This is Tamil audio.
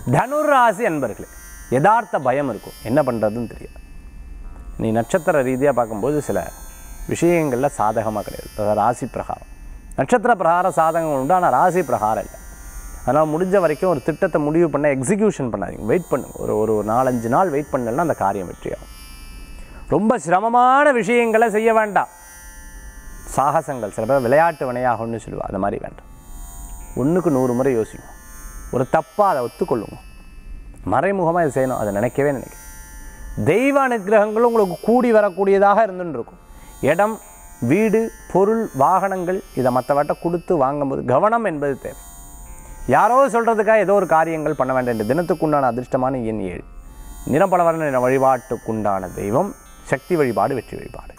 தனுராசி அன்பர்களே யதார்த்த பயம் இருக்கும் என்ன பண்ணுறதுன்னு தெரியாது நீ நட்சத்திர ரீதியாக பார்க்கும்போது சில விஷயங்களில் சாதகமாக கிடையாது அதாவது ராசி பிரகாரம் நட்சத்திர பிரகார சாதகம் உண்டு ஆனால் ராசி பிரகாரம் இல்லை அதனால் முடிஞ்ச வரைக்கும் ஒரு திட்டத்தை முடிவு பண்ண எக்ஸிக்யூஷன் பண்ணாதீங்க வெயிட் பண்ணுங்க ஒரு ஒரு நாலஞ்சு நாள் வெயிட் பண்ணலன்னா அந்த காரியம் வெற்றியாகும் ரொம்ப சிரமமான விஷயங்களை செய்ய வேண்டாம் சாகசங்கள் சில பேர் விளையாட்டு வினையாகும்னு சொல்லுவா அந்த மாதிரி வேண்டாம் ஒன்றுக்கு நூறு முறை யோசிக்கும் ஒரு தப்பாக அதை ஒத்துக்கொள்ளுங்க மறைமுகமாக இது செய்யணும் அதை நினைக்கவே நினைக்கிறேன் தெய்வ அனுக்கிரகங்களும் உங்களுக்கு கூடி வரக்கூடியதாக இருந்துன்னு இருக்கும் இடம் வீடு பொருள் வாகனங்கள் இதை மற்றவட்ட கொடுத்து வாங்கும்போது கவனம் என்பது தேவை யாரோ சொல்கிறதுக்காக ஏதோ ஒரு காரியங்கள் பண்ண வேண்டாம் இந்த தினத்துக்குண்டான அதிர்ஷ்டமான எண் ஏழு நிறப்பலவரன வழிபாட்டுக்குண்டான தெய்வம் சக்தி வழிபாடு வெற்றி வழிபாடு